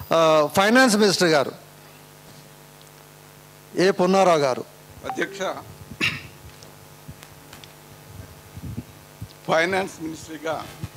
ఆ, finance minister గారు ఏ పున్నారావు గారు అధ్యక్ష ఫైనాన్స్ మినిస్ట్రీగా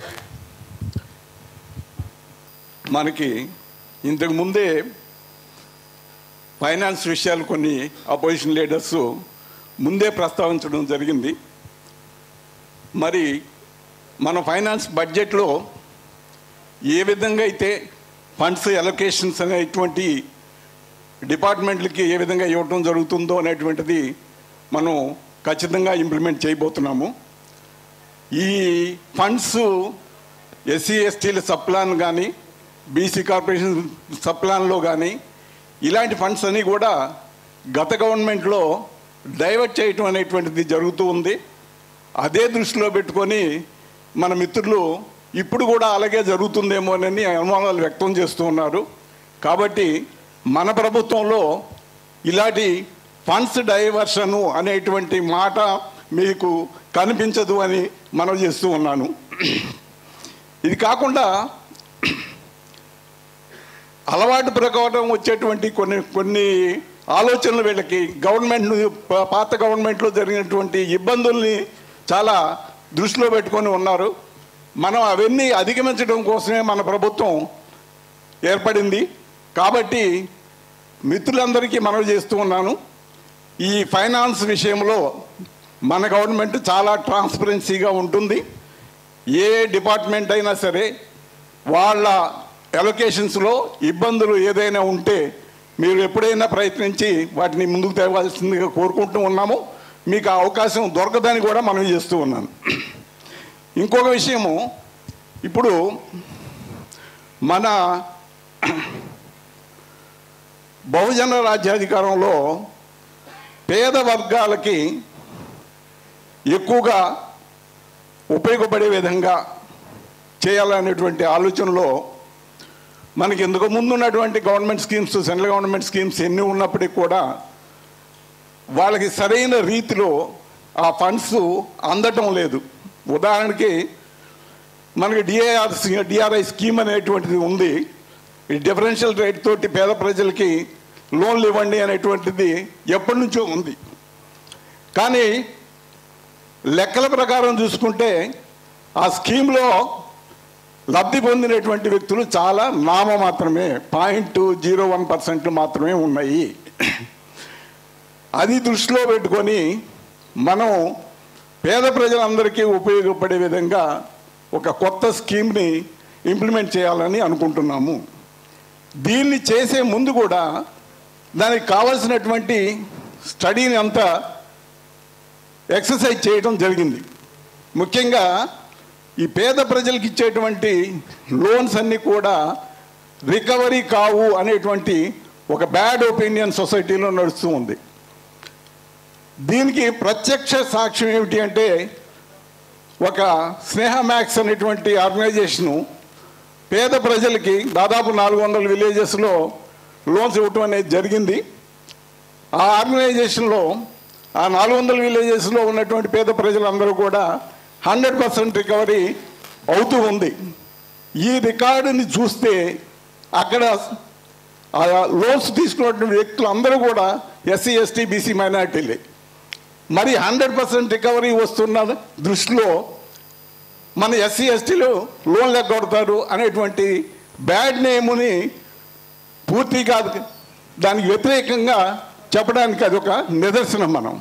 మనకి ఇంతకు ముందే ఫైనాన్స్ విషయాలు కొన్ని అపోజిషన్ లీడర్స్ ముందే ప్రస్తావించడం జరిగింది మరి మన ఫైనాన్స్ బడ్జెట్లో ఏ విధంగా అయితే ఫండ్స్ ఎలొకేషన్స్ అనేటువంటి డిపార్ట్మెంట్లకి ఏ విధంగా ఇవ్వటం జరుగుతుందో అనేటువంటిది మనం ఖచ్చితంగా ఇంప్లిమెంట్ చేయబోతున్నాము ఈ ఫండ్స్ ఎస్సీ ఎస్టీల సప్లాన్ కానీ బీసీ కార్పొరేషన్ సప్లాన్లో కానీ ఇలాంటి ఫండ్స్ అన్నీ కూడా గత గవర్నమెంట్లో డైవర్ట్ చేయటం అనేటువంటిది జరుగుతూ ఉంది అదే దృష్టిలో పెట్టుకొని మన మిత్రులు ఇప్పుడు కూడా అలాగే జరుగుతుందేమోనని అనుమానాలు వ్యక్తం చేస్తూ ఉన్నారు కాబట్టి మన ప్రభుత్వంలో ఇలాంటి ఫండ్స్ డైవర్షను అనేటువంటి మాట మీకు కనిపించదు అని మనం చేస్తూ ఉన్నాను ఇది కాకుండా అలవాటు ప్రకారం వచ్చేటువంటి కొన్ని కొన్ని ఆలోచనలు వీళ్ళకి గవర్నమెంట్ పా- పాత గవర్నమెంట్లో జరిగినటువంటి ఇబ్బందుల్ని చాలా దృష్టిలో పెట్టుకొని ఉన్నారు మనం అవన్నీ అధిగమించడం కోసమే మన ప్రభుత్వం ఏర్పడింది కాబట్టి మిత్రులందరికీ మనవి చేస్తూ ఉన్నాను ఈ ఫైనాన్స్ విషయంలో మన గవర్నమెంట్ చాలా ట్రాన్స్పరెన్సీగా ఉంటుంది ఏ డిపార్ట్మెంట్ అయినా సరే వాళ్ళ ఎలొకేషన్స్లో ఇబ్బందులు ఏదైనా ఉంటే మీరు ఎప్పుడైనా ప్రయత్నించి వాటిని ముందుకు తేవాల్సిందిగా కోరుకుంటూ ఉన్నాము మీకు ఆ అవకాశం దొరకదని కూడా మనం చేస్తూ ఉన్నాను ఇంకొక విషయము ఇప్పుడు మన బహుజన రాజ్యాధికారంలో పేద వర్గాలకి ఎక్కువగా ఉపయోగపడే విధంగా చేయాలనేటువంటి ఆలోచనలో మనకి ఇంతకు ముందు ఉన్నటువంటి government schemes central government schemes ఎన్ని ఉన్నప్పటికీ కూడా వాళ్ళకి సరైన రీతిలో ఆ ఫండ్స్ అందటం లేదు ఉదాహరణకి మనకి డిఐఆర్ డిఆర్ఐ స్కీమ్ అనేటువంటిది ఉంది ఈ డిఫరెన్షియల్ రేట్ తోటి పేద ప్రజలకి లోన్లు ఇవ్వండి అనేటువంటిది ఎప్పటి నుంచో ఉంది కానీ లెక్కల ప్రకారం చూసుకుంటే ఆ స్కీమ్లో లబ్ధి పొందినటువంటి వ్యక్తులు చాలా నామ మాత్రమే పాయింట్ జీరో వన్ పర్సెంట్ మాత్రమే ఉన్నాయి అది దృష్టిలో పెట్టుకొని మనం పేద ప్రజలందరికీ ఉపయోగపడే విధంగా ఒక కొత్త స్కీమ్ని ఇంప్లిమెంట్ చేయాలని అనుకుంటున్నాము దీన్ని చేసే ముందు కూడా దానికి కావలసినటువంటి స్టడీని అంతా ఎక్సర్సైజ్ చేయడం జరిగింది ముఖ్యంగా ఈ పేద ప్రజలకు ఇచ్చేటువంటి లోన్స్ అన్నీ కూడా రికవరీ కావు అనేటువంటి ఒక బ్యాడ్ ఒపీనియన్ సొసైటీలో నడుస్తూ ఉంది దీనికి ప్రత్యక్ష సాక్ష్యం ఏమిటి అంటే ఒక స్నేహ మ్యాక్స్ అనేటువంటి ఆర్గనైజేషను పేద ప్రజలకి దాదాపు నాలుగు వందల విలేజెస్లో లోన్స్ ఇవ్వటం అనేది జరిగింది ఆ ఆర్గనైజేషన్లో ఆ నాలుగు వందల విలేజెస్లో ఉన్నటువంటి పేద ప్రజలందరూ కూడా హండ్రెడ్ పర్సెంట్ రికవరీ అవుతూ ఉంది ఈ రికార్డుని చూస్తే అక్కడ ఆ లోన్స్ తీసుకున్నటువంటి వ్యక్తులు అందరూ కూడా ఎస్సీ ఎస్టీ బీసీ మైనార్టీలే మరి హండ్రెడ్ పర్సెంట్ రికవరీ వస్తున్న దృష్టిలో మన ఎస్సీ ఎస్టీలు లోన్ లెక్కొడతారు అనేటువంటి బ్యాడ్ నేముని పూర్తిగా దానికి వ్యతిరేకంగా చెప్పడానికి అది ఒక నిదర్శనం మనం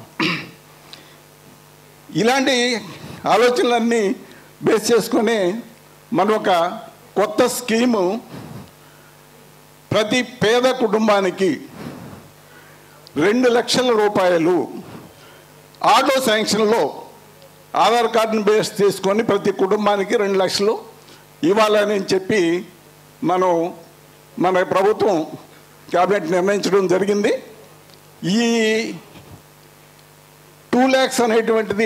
ఇలాంటి ఆలోచనలన్నీ బేస్ చేసుకొని మనం ఒక కొత్త స్కీము ప్రతి పేద కుటుంబానికి రెండు లక్షల రూపాయలు ఆటో శాంక్షన్లో ఆధార్ కార్డును బేస్ చేసుకొని ప్రతి కుటుంబానికి రెండు లక్షలు ఇవ్వాలని చెప్పి మనం మన ప్రభుత్వం క్యాబినెట్ నిర్ణయించడం జరిగింది ఈ టూ ల్యాక్స్ అనేటువంటిది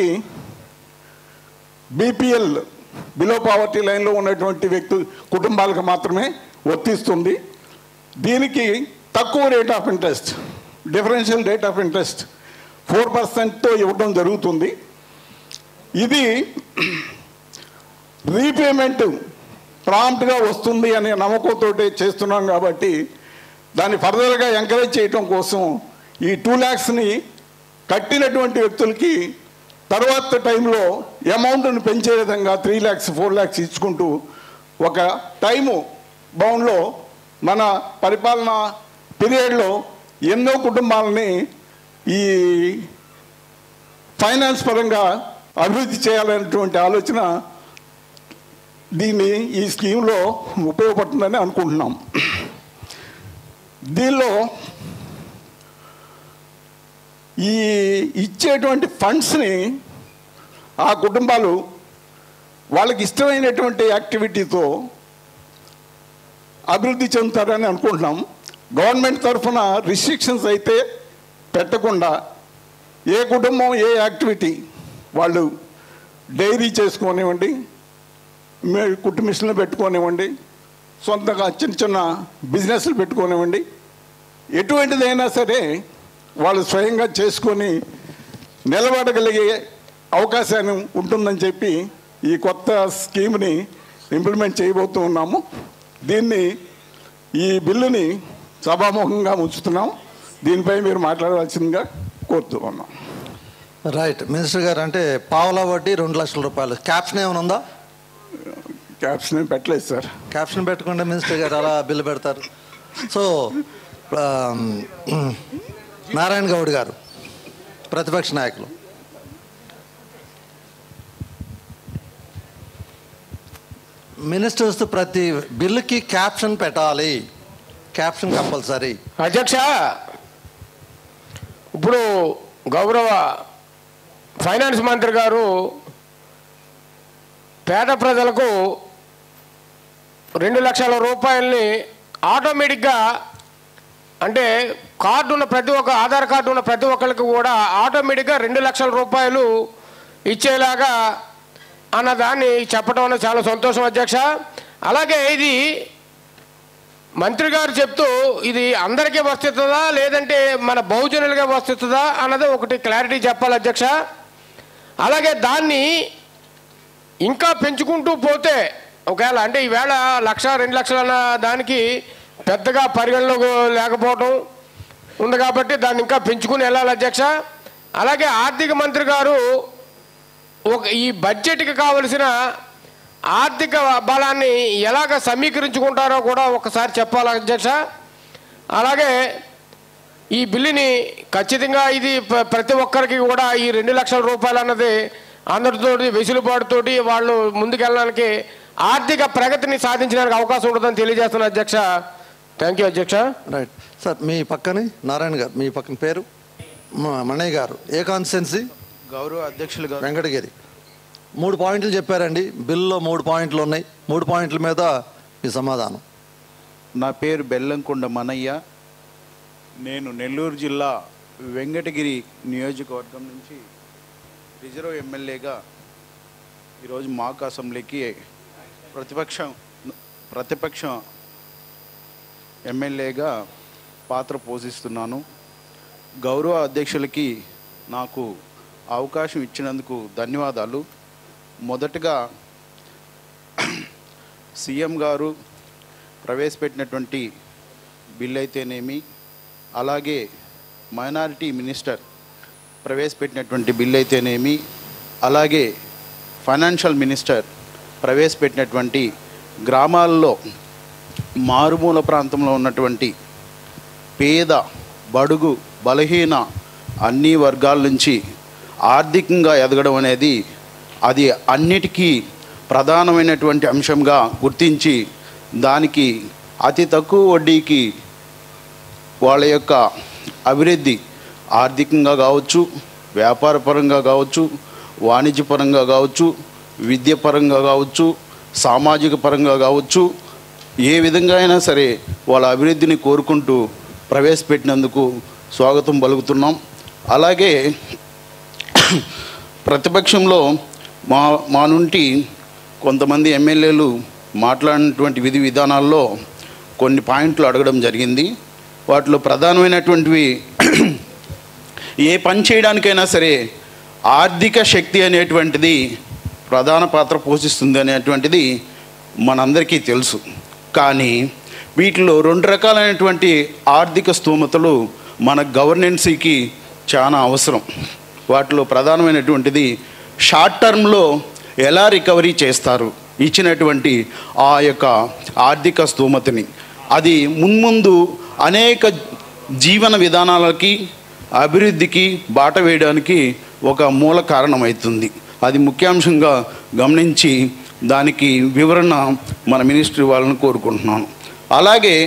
బీపీఎల్ బిలో పావర్టీ లైన్లో ఉన్నటువంటి వ్యక్తు కుటుంబాలకు మాత్రమే వర్తిస్తుంది దీనికి తక్కువ rate of interest differential rate of interest four పర్సెంట్తో ఇవ్వడం జరుగుతుంది ఇది రీపేమెంట్ ప్రాంప్ట్గా వస్తుంది అనే నమ్మకంతో చేస్తున్నాం కాబట్టి దాన్ని ఫర్దర్గా ఎంకరేజ్ చేయడం కోసం ఈ టూ ల్యాక్స్ని కట్టినటువంటి వ్యక్తులకి తర్వాత టైంలో అమౌంట్ని పెంచే విధంగా త్రీ ల్యాక్స్ ఫోర్ ల్యాక్స్ ఇచ్చుకుంటూ ఒక టైము బౌండ్లో మన పరిపాలన పీరియడ్లో ఎన్నో కుటుంబాలని ఈ ఫైనాన్స్ పరంగా అభివృద్ధి చేయాలనేటువంటి ఆలోచన దీన్ని ఈ స్కీమ్లో ఉపయోగపడుతుందని అనుకుంటున్నాం దీనిలో ఈ ఇచ్చేటువంటి ఫండ్స్ని ఆ కుటుంబాలు వాళ్ళకి ఇష్టమైనటువంటి యాక్టివిటీతో అభివృద్ధి చెందుతారని అనుకుంటున్నాం గవర్నమెంట్ తరఫున రిస్ట్రిక్షన్స్ అయితే పెట్టకుండా ఏ కుటుంబం ఏ యాక్టివిటీ వాళ్ళు డైరీ చేసుకోనివ్వండి మే- కుట్టు మిషన్లు పెట్టుకోనివ్వండి సొంతంగా చిన్న చిన్న బిజినెస్లు పెట్టుకోనివ్వండి ఎటువంటిదైనా సరే వాళ్ళు స్వయంగా చేసుకొని నిలబడగలిగే అవకాశాన్ని ఉంటుందని చెప్పి ఈ కొత్త స్కీమ్ని ఇంప్లిమెంట్ చేయబోతూ ఉన్నాము దీన్ని ఈ బిల్లుని సభాముఖంగా ఉంచుతున్నాం దీనిపై మీరు మాట్లాడవలసిందిగా కోరుతూ ఉన్నాం రైట్ మినిస్టర్ గారు అంటే పావలా వడ్డీ రెండు లక్షల రూపాయలు క్యాప్షన్ ఏమైనా ఉందా క్యాప్షన్ ఏం పెట్టలేదు సార్ క్యాప్షన్ పెట్టకుండా మినిస్టర్ గారు అలా బిల్లు పెడతారు సో ఆ, నారాయణ గౌడ్ గారు ప్రతిపక్ష నాయకులు మినిస్టర్స్ ప్రతి బిల్లుకి క్యాప్షన్ పెట్టాలి క్యాప్షన్ కంపల్సరీ అధ్యక్ష ఇప్పుడు గౌరవ ఫైనాన్స్ మంత్రి గారు పేద ప్రజలకు రెండు లక్షల రూపాయలని ఆటోమేటిక్గా అంటే కార్డు ఉన్న ప్రతి ఒక్క ఆధార్ కార్డు ఉన్న ప్రతి ఒక్కరికి కూడా ఆటోమేటిక్గా రెండు లక్షల రూపాయలు ఇచ్చేలాగా అన్న దాన్ని చెప్పడం అనేది చాలా సంతోషం అధ్యక్ష అలాగే ఇది మంత్రి గారు చెప్తూ ఇది అందరికీ వర్తిస్తుందా లేదంటే మన బహుజనులుగా వర్తిస్తుందా అన్నది ఒకటి క్లారిటీ చెప్పాలి అధ్యక్ష అలాగే దాన్ని ఇంకా పెంచుకుంటూ పోతే ఒకవేళ అంటే ఈవేళ లక్ష రెండు లక్షల అన్న దానికి పెద్దగా పరిగణలోకి లేకపోవటం ఉంది కాబట్టి దాన్ని ఇంకా పెంచుకుని వెళ్ళాలి అధ్యక్ష అలాగే ఆర్థిక మంత్రి గారు ఒక ఈ బడ్జెట్కి కావలసిన ఆర్థిక బలాన్ని ఎలాగ సమీకరించుకుంటారో కూడా ఒకసారి చెప్పాలి అధ్యక్ష అలాగే ఈ బిల్లుని ఖచ్చితంగా ఇది ప్ర- ప్రతి ఒక్కరికి కూడా ఈ రెండు లక్షల రూపాయలు అన్నది అందరితోటి వెసులుబాటుతోటి వాళ్ళు ముందుకెళ్ళడానికి ఆర్థిక ప్రగతిని సాధించడానికి అవకాశం ఉంటుందని తెలియజేస్తున్నా అధ్యక్ష థ్యాంక్ యూ అధ్యక్ష రైట్ సార్ మీ పక్కని నారాయణ గారు మీ పక్కన పేరు మ- మణయ్య గారు ఏ కాన్స్టెన్సీ గౌరవ అధ్యక్షులు గారు వెంకటగిరి మూడు పాయింట్లు చెప్పారండి బిల్లులో మూడు పాయింట్లు ఉన్నాయి మూడు పాయింట్ల మీద మీ సమాధానం నా పేరు బెల్లంకొండ మనయ్య నేను నెల్లూరు జిల్లా వెంకటగిరి నియోజకవర్గం నుంచి రిజర్వ్ ఎమ్మెల్యేగా ఈరోజు మాక్ అసెంబ్లీకి ప్రతిపక్షం ప్రతిపక్ష ఎమ్మెల్యేగా పాత్ర పోషిస్తున్నాను గౌరవ అధ్యక్షులకి నాకు అవకాశం ఇచ్చినందుకు ధన్యవాదాలు మొదటగా సీఎం గారు ప్రవేశపెట్టినటువంటి బిల్ అయితేనేమి అలాగే మైనారిటీ మినిస్టర్ ప్రవేశపెట్టినటువంటి బిల్ అయితేనేమి అలాగే ఫైనాన్షియల్ మినిస్టర్ ప్రవేశపెట్టినటువంటి గ్రామాల్లో మారుమూల ప్రాంతంలో ఉన్నటువంటి పేద బడుగు బలహీన అన్ని వర్గాల నుంచి ఆర్థికంగా ఎదగడం అనేది అది అన్నిటికీ ప్రధానమైనటువంటి అంశంగా గుర్తించి దానికి అతి తక్కువ వడ్డీకి వాళ్ళ యొక్క అభివృద్ధి ఆర్థికంగా కావచ్చు వ్యాపారపరంగా కావచ్చు వాణిజ్యపరంగా కావచ్చు విద్యపరంగా కావచ్చు సామాజిక పరంగా కావచ్చు ఏ విధంగా అయినా సరే వాళ్ళ అభివృద్ధిని కోరుకుంటూ ప్రవేశపెట్టినందుకు స్వాగతం పలుకుతున్నాం అలాగే ప్రతిపక్షంలో మా మా నుండి కొంతమంది ఎమ్మెల్యేలు మాట్లాడినటువంటి విధి విధానాల్లో కొన్ని పాయింట్లు అడగడం జరిగింది వాటిలో ప్రధానమైనటువంటివి ఏ పని చేయడానికైనా సరే ఆర్థిక శక్తి అనేటువంటిది ప్రధాన పాత్ర పోషిస్తుంది అనేటువంటిది మనందరికీ తెలుసు కానీ వీటిలో రెండు రకాలైనటువంటి ఆర్థిక స్తోమతలు మన గవర్నెన్సీకి చాలా అవసరం వాటిలో ప్రధానమైనటువంటిది షార్ట్ టర్మ్లో ఎలా రికవరీ చేస్తారు ఇచ్చినటువంటి ఆ యొక్క ఆర్థిక స్తోమతని అది మున్ముందు అనేక జీవన విధానాలకి అభివృద్ధికి బాట వేయడానికి ఒక మూల కారణమవుతుంది అది ముఖ్యాంశంగా గమనించి దానికి వివరణ మన మినిస్ట్రీ వాళ్ళని కోరుకుంటున్నాను అలాగే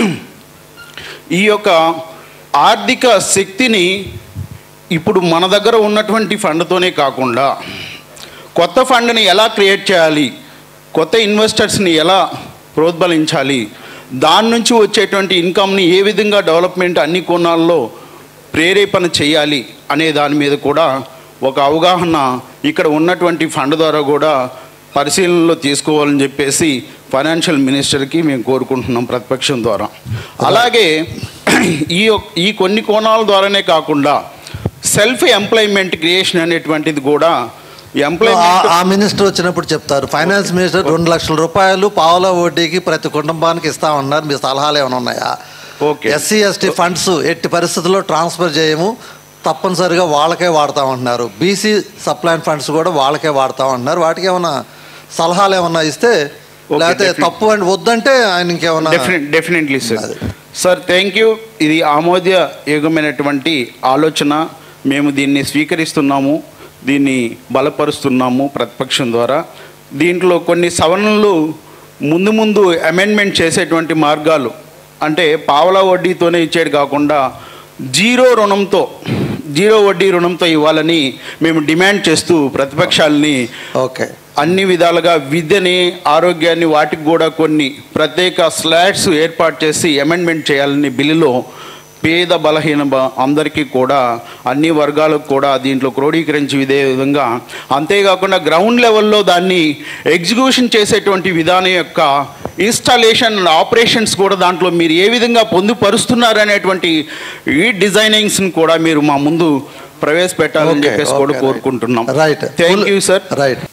ఈ యొక్క ఆర్థిక శక్తిని ఇప్పుడు మన దగ్గర ఉన్నటువంటి ఫండ్తోనే కాకుండా కొత్త ఫండ్ని ఎలా క్రియేట్ చేయాలి కొత్త ఇన్వెస్టర్స్ని ఎలా ప్రోద్బలించాలి దాని నుంచి వచ్చేటువంటి ఇన్కమ్ని ఏ విధంగా డెవలప్మెంట్ అన్ని కోణాల్లో ప్రేరేపణ చేయాలి అనే దాని మీద కూడా ఒక అవగాహన ఇక్కడ ఉన్నటువంటి ఫండ్ ద్వారా కూడా పరిశీలనలో తీసుకోవాలని చెప్పేసి ఫైనాన్షియల్ మినిస్టర్కి మేము కోరుకుంటున్నాం ప్రతిపక్షం ద్వారా అలాగే ఈ యొక్క- ఈ కొన్ని కోణాల ద్వారానే కాకుండా సెల్ఫ్ ఎంప్లాయ్మెంట్ క్రియేషన్ అనేటువంటిది కూడా ఆ- ఎంప్లాయ్మెంట్ ఆ మినిస్టర్ వచ్చినప్పుడు చెప్తారు ఫైనాన్స్ మినిస్టర్ రెండు లక్షల రూపాయలు పావుల వడ్డీకి ప్రతి కుటుంబానికి ఇస్తామన్నారు మీ సలహాలు ఏమైనా ఉన్నాయా ఓకే. ఎస్సీ ఎస్టీ ఫండ్స్ ఎట్టి పరిస్థితుల్లో ట్రాన్స్ఫర్ చేయము తప్పనిసరిగా వాళ్ళకే వాడతామంటున్నారు బీసీ సప్లైన్ ఫండ్స్ కూడా వాళ్ళకే వాడతామంటున్నారు వాటికి ఏమైనా సలహాలు ఏమన్నా ఇస్తే లేకపోతే definitely. తప్పు అని వద్దంటే ఆయన ఇంకేమన్నా డెఫినెట్ డెఫినెట్లీ సార్ అదే. సార్ థ్యాంక్ యూ ఇది ఆమోదయోగమైనటువంటి ఆలోచన మేము దీన్ని స్వీకరిస్తున్నాము దీన్ని బలపరుస్తున్నాము ప్రతిపక్షం ద్వారా దీంట్లో కొన్ని సవరణలు ముందు ముందు అమెండ్మెంట్ చేసేటువంటి మార్గాలు అంటే పావలా వడ్డీతోనే ఇచ్చేది కాకుండా జీరో రుణంతో జీరో వడ్డీ రుణంతో ఇవ్వాలని మేము డిమాండ్ చేస్తూ ప్రతిపక్షాలని ఓకే అన్ని విధాలుగా విద్యని ఆరోగ్యాన్ని వాటికి కూడా కొన్ని ప్రత్యేక స్లాట్స్ ఏర్పాటు చేసి అమెండ్మెంట్ చేయాలని బిల్లులో పేద బలహీన బ- అందరికీ కూడా అన్ని వర్గాలకు కూడా దీంట్లో క్రోడీకరించి ఇదే విధంగా అంతేకాకుండా గ్రౌండ్ లెవెల్లో దాన్ని ఎగ్జిక్యూషన్ చేసేటువంటి విధానం యొక్క ఇన్స్టాలేషన్ అండ్ ఆపరేషన్స్ కూడా దాంట్లో మీరు ఏ విధంగా పొందుపరుస్తున్నారు అనేటువంటి ఈ డిజైనింగ్స్ని కూడా మీరు మా ముందు ప్రవేశపెట్టాలని చెప్పేసి కూడా కోరుకుంటున్నాం right thank you sir right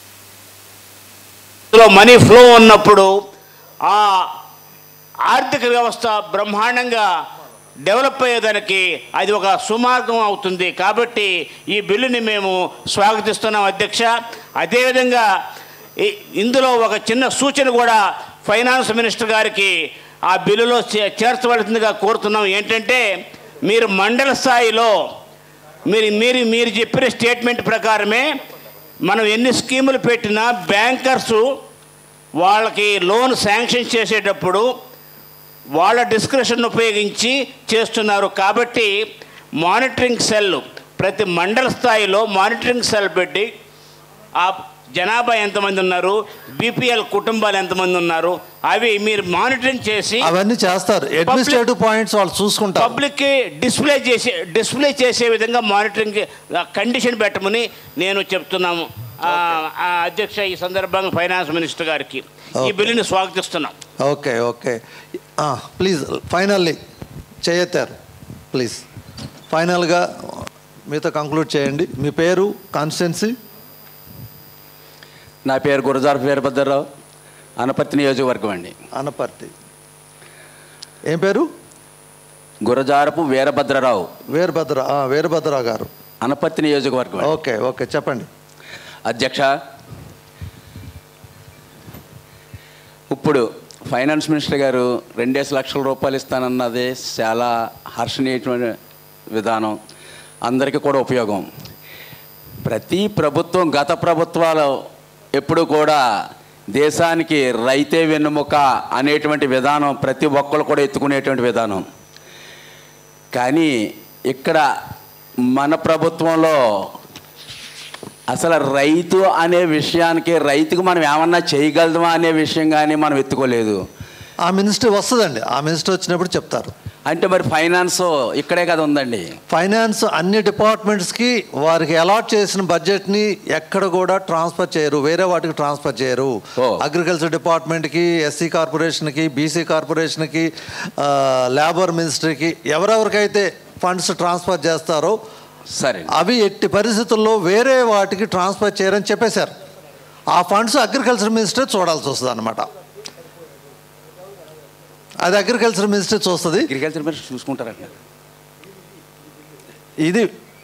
ఇందులో మనీ ఫ్లో ఉన్నప్పుడు ఆ ఆర్థిక వ్యవస్థ బ్రహ్మాండంగా డెవలప్ అయ్యేదానికి అది ఒక సుమార్గం అవుతుంది కాబట్టి ఈ బిల్లుని మేము స్వాగతిస్తున్నాం అధ్యక్ష అదేవిధంగా ఈ- ఇందులో ఒక చిన్న సూచన కూడా ఫైనాన్స్ మినిస్టర్ గారికి ఆ బిల్లులో చే- చేర్చవలసిందిగా కోరుతున్నాం ఏంటంటే మీరు మండల స్థాయిలో మీరు మీరు మీరు చెప్పిన స్టేట్మెంట్ ప్రకారమే మనం ఎన్ని స్కీములు పెట్టినా బ్యాంకర్సు వాళ్ళకి లోన్ శాంక్షన్ చేసేటప్పుడు వాళ్ళ డిస్క్రిప్షన్ ఉపయోగించి చేస్తున్నారు కాబట్టి మానిటరింగ్ సెల్ ప్రతి మండల స్థాయిలో మానిటరింగ్ సెల్ పెట్టి ఆ జనాభా ఎంతమంది ఉన్నారు బీపీఎల్ కుటుంబాలు ఎంతమంది ఉన్నారు అవి మీరు మానిటరింగ్ చేసి అవన్నీ చేస్తారు అడ్మినిస్ట్రేటివ్ పాయింట్స్ వాళ్ళు చూసుకుంటారు పబ్లిక్కి డిస్ప్లే చేసే డిస్ప్లే చేసే విధంగా మానిటరింగ్ కండిషన్ పెట్టమని నేను చెప్తున్నాము ఆ, ఆ, అధ్యక్ష ఈ సందర్భంగా ఫైనాన్స్ మినిస్టర్ గారికి ఈ Okay. బిల్లుని స్వాగతిస్తున్నాం ఓకే ఓకే ప్లీజ్ ఫైనల్లీ చేయెత్తారు ప్లీజ్ ఫైనల్గా మీతో కంక్లూడ్ చేయండి మీ పేరు కాన్స్టిట్యున్సీ నా పేరు గురజారపు వీరభద్రరావు అనపర్తి నియోజకవర్గం అండి అనపర్తి ఏం పేరు గురజారపు వీరభద్రరావు వీరభద్ర ఆ, వీరభద్రరావు గారు అనపర్తి నియోజకవర్గం అండి. ఓకే ఓకే చెప్పండి అధ్యక్ష ఇప్పుడు ఫైనాన్స్ మినిస్టర్ గారు రెండేసి లక్షల రూపాయలు ఇస్తానన్నది చాలా హర్షణీయమైన విధానం అందరికీ కూడా ఉపయోగం ప్రతి ప్రభుత్వం గత ప్రభుత్వాలు ఎప్పుడు కూడా దేశానికి రైతే వెన్నుముక అనేటువంటి విధానం ప్రతి ఒక్కరు కూడా ఎత్తుకునేటువంటి విధానం కానీ ఇక్కడ మన ప్రభుత్వంలో అసలు రైతు అనే విషయానికి రైతుకు మనం ఏమన్నా చేయగలమా అనే విషయం కానీ మనం ఎత్తుకోలేదు ఆ మినిస్టర్ వస్తుందండి ఆ మినిస్టర్ వచ్చినప్పుడు చెప్తారు అంటే మరి ఫైనాన్స్ ఇక్కడే కదా ఉందండి ఫైనాన్స్ అన్ని డిపార్ట్మెంట్స్కి వారికి అలాట్ చేసిన బడ్జెట్ని ఎక్కడ కూడా ట్రాన్స్ఫర్ చేయరు వేరే వాటికి ట్రాన్స్ఫర్ చేయరు ఓ. అగ్రికల్చర్ డిపార్ట్మెంట్కి ఎస్సీ కార్పొరేషన్కి బీసీ కార్పొరేషన్కి ఆ, లేబర్ మినిస్ట్రీకి ఎవరెవరికైతే ఫండ్స్ ట్రాన్స్ఫర్ చేస్తారో సరే అవి ఎట్టి పరిస్థితుల్లో వేరే వాటికి ట్రాన్స్ఫర్ చేయరని చెప్పేశారు ఆ ఫండ్స్ అగ్రికల్చర్ మినిస్టర్ చూడాల్సి వస్తుంది అనమాట అది అగ్రికల్చర్ మినిస్టర్ చూస్తుంది అగ్రికల్చర్ మీరు చూసుకుంటారంట ఇది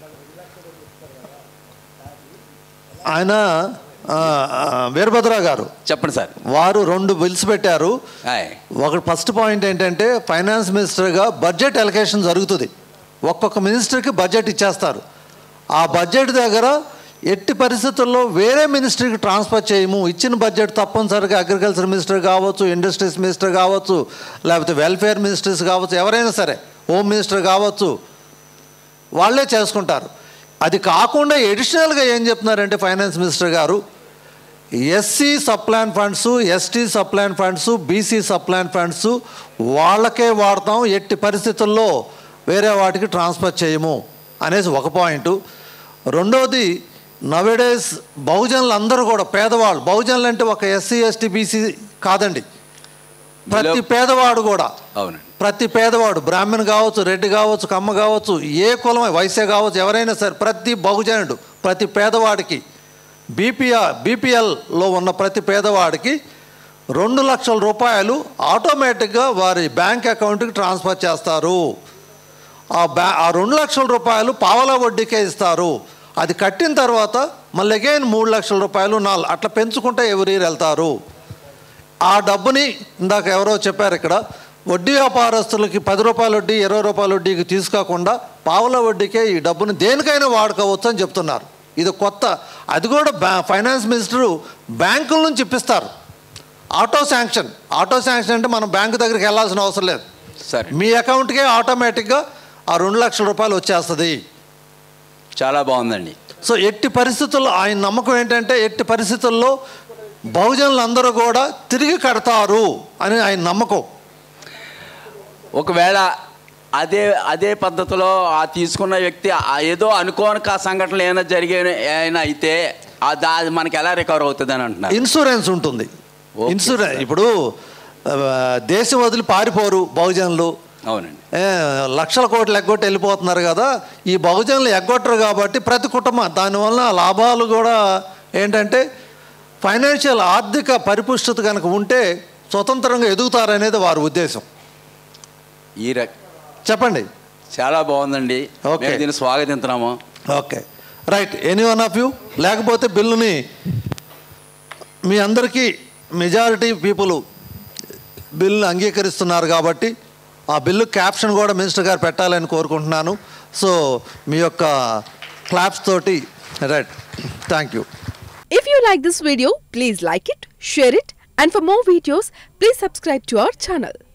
ఆయన ఆ, ఆ, వీరభద్రరావు గారు చెప్పండి సార్ వారు రెండు బిల్స్ పెట్టారు ఆయ్. ఒకటి ఫస్ట్ పాయింట్ ఏంటంటే ఫైనాన్స్ మినిస్టర్గా బడ్జెట్ ఎలకేషన్ జరుగుతుంది ఒక్కొక్క మినిస్టర్కి బడ్జెట్ ఇచ్చేస్తారు ఆ బడ్జెట్ దగ్గర ఎట్టి పరిస్థితుల్లో వేరే మినిస్ట్రీకి ట్రాన్స్ఫర్ చేయము ఇచ్చిన బడ్జెట్ తప్పనిసరిగా అగ్రికల్చర్ మినిస్టర్ కావచ్చు ఇండస్ట్రీస్ మినిస్టర్ కావచ్చు లేకపోతే వెల్ఫేర్ మినిస్టర్స్ కావచ్చు ఎవరైనా సరే హోమ్ మినిస్టర్ కావచ్చు వాళ్ళే చేసుకుంటారు అది కాకుండా ఎడిషనల్గా ఏం చెప్తున్నారంటే ఫైనాన్స్ మినిస్టర్ గారు SC subplan funds ST subplan funds BC subplan funds వాళ్ళకే వాడతాం ఎట్టి పరిస్థితుల్లో వేరే వాటికి ట్రాన్స్ఫర్ చేయము అనేసి ఒక పాయింట్ రెండోది నవేడేస్ బహుజనులు అందరూ కూడా పేదవాళ్ళు బహుజనులు అంటే ఒక ఎస్సీ ఎస్టీ బీసీ కాదండి ప్రతి పేదవాడు కూడా అవునండి ప్రతి పేదవాడు బ్రాహ్మణ్ కావచ్చు రెడ్డి కావచ్చు కమ్మ కావచ్చు ఏ కులం వైశ్య కావచ్చు ఎవరైనా సరే ప్రతి బహుజనుడు ప్రతి పేదవాడికి బీపీఆర్ బీపీఎల్లో ఉన్న ప్రతి పేదవాడికి రెండు లక్షల రూపాయలు ఆటోమేటిక్గా వారి బ్యాంక్ అకౌంట్కి ట్రాన్స్ఫర్ చేస్తారు ఆ బ్యా ఆ రెండు లక్షల రూపాయలు పావలా వడ్డీకే ఇస్తారు అది కట్టిన తర్వాత మళ్ళీ అగైన్ మూడు లక్షల రూపాయలు నాలుగు అట్లా పెంచుకుంటే ఎవరి వెళ్తారు ఆ డబ్బుని ఇందాక ఎవరో చెప్పారు ఇక్కడ వడ్డీ వ్యాపారస్తులకి పది రూపాయల వడ్డీ ఇరవై రూపాయల వడ్డీకి తీసుకోకుండా పావుల వడ్డీకే ఈ డబ్బుని దేనికైనా వాడుకోవచ్చు అని చెప్తున్నారు ఇది కొత్త అది కూడా బ్యా ఫైనాన్స్ మినిస్టరు బ్యాంకుల నుంచి ఇప్పిస్తారు ఆటో శాంక్షన్ ఆటో శాంక్షన్ అంటే మనం బ్యాంకు దగ్గరికి వెళ్ళాల్సిన అవసరం లేదు సరే మీ అకౌంట్కే ఆటోమేటిక్గా ఆ రెండు లక్షల రూపాయలు వచ్చేస్తుంది చాలా బాగుందండి సో ఎట్టి పరిస్థితుల్లో ఆయన నమ్మకం ఏంటంటే ఎట్టి పరిస్థితుల్లో బహుజనులందరూ కూడా తిరిగి కడతారు అని ఆయన నమ్మకం ఒకవేళ అదే అదే పద్ధతిలో ఆ తీసుకున్న వ్యక్తి ఆ ఏదో అనుకోని ఆ సంఘటనలు ఏమైనా జరిగే ఏమైనా అయితే ఆ దా అది మనకి ఎలా రికవర్ అవుతుంది అని అంటున్నారు ఇన్సూరెన్స్ ఉంటుంది ఓకే, ఇన్సూరెన్స్ సార్. ఇప్పుడు ఆ, దేశం వదిలి పారిపోరు బహుజనులు అవునండి ఏ, లక్షల కోట్లు ఎగ్గొట్టి వెళ్ళిపోతున్నారు కదా ఈ బహుజనులు ఎగ్గొట్టరు కాబట్టి ప్రతి కుటుంబం దానివల్ల లాభాలు కూడా ఏంటంటే ఫైనాన్షియల్ ఆర్థిక పరిపుష్టత కనుక ఉంటే స్వతంత్రంగా ఎదుగుతారనేది వారి ఉద్దేశం ఈ రక చెప్పండి చాలా బాగుందండి ఓకే. మేము దీన్ని స్వాగతిస్తున్నాము okay right any one of you లేకపోతే బిల్లుని మీ అందరికీ మెజారిటీ పీపుల్ బిల్లు అంగీకరిస్తున్నారు కాబట్టి ఆ బిల్లు క్యాప్షన్ కూడా మినిస్టర్ గారు పెట్టాలని కోరుకుంటున్నాను సో మీ యొక్క క్లాప్స్ తోటి right thank you If you like this video, please like it, share it, and for more videos, please subscribe to our channel.